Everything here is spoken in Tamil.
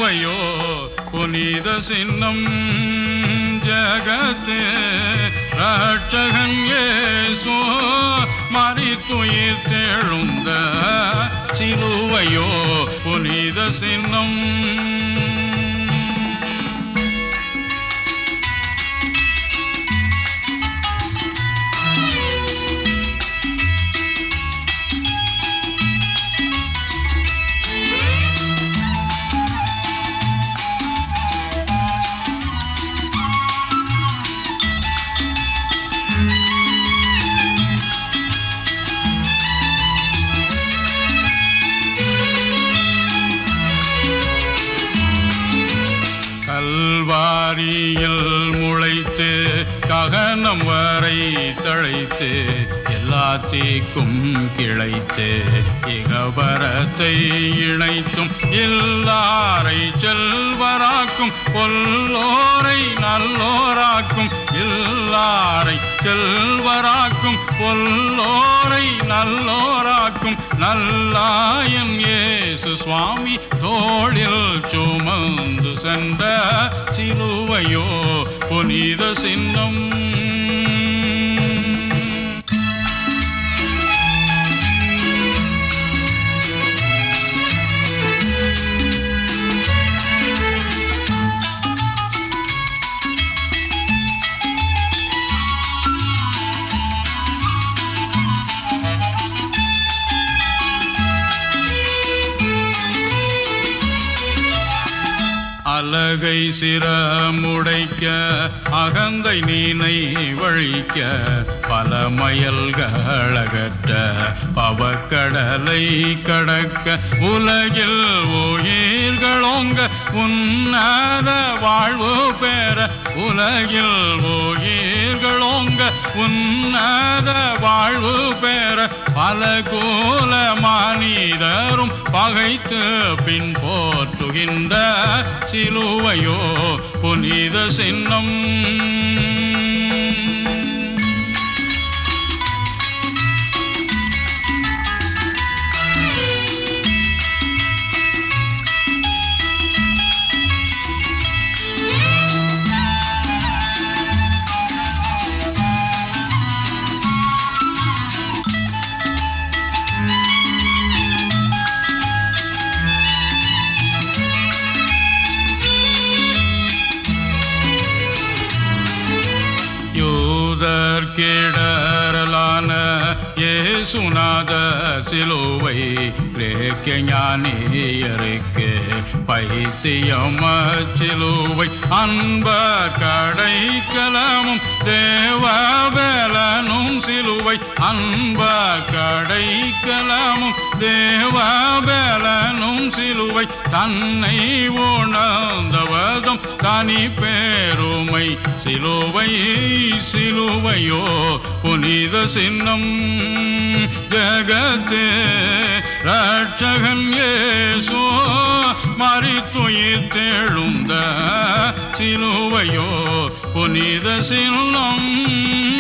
சிலுவையோ புனித சின்னம் ஜகத்தே ரட்சகன் இயேசு மறித்துயிர் தெழுந்த சிலுவையோ புனித சின்னம் கல்வாரியில் முளைத்து ககனம் வரை தழைத்து எல்லா தீக்கும் கிளைத்து இகபரத்தை இணைத்தும் எல்லாரை செல்வராக்கும் பொல்லோரை நல்லோராக்கும் எல்லாரை செல்வராக்கும் பொல்லோரை நல்லோராக்கும் நல்லாயன் இயேசு சுவாமி தோளில் சுமந்து சென்ற சிலுவையோ புனித சின்னம் அலகை சிரமுடைக்க அகந்தை நீனை வழிக்க பல மயல்களகற்ற பவக்கடலை கடக்க உலகில் உயிர்களோங்க உன்னத வாழ்வு பெற உலகில் உயிர்களோங்க உன்னத வாழ்வு பெற பல கோல மனிதரும் பகைத்து பின் போற்றுகின்ற சிலுவையோ புனித சின்னம் யூதர் கிடரலான ஏசுநாத சிலுவை கிரேக்க ஞானியருக்கு பைத்தியம் சிலுவை அன்ப கடைக்கலமும் தேவபலனும் சிலுவை அன்ப கடைக்கலமும் தேவபலனும் சிலுவை தன்னை உணர்ந்தவதும் தனி பெருமை சிலுவை சிலுவையோ புனித சின்னம் ஜகத்தே ரட்சகன் ஏசோ மறித்துயிர் தெழுந்த சிலுவையோ புனித சின்னம்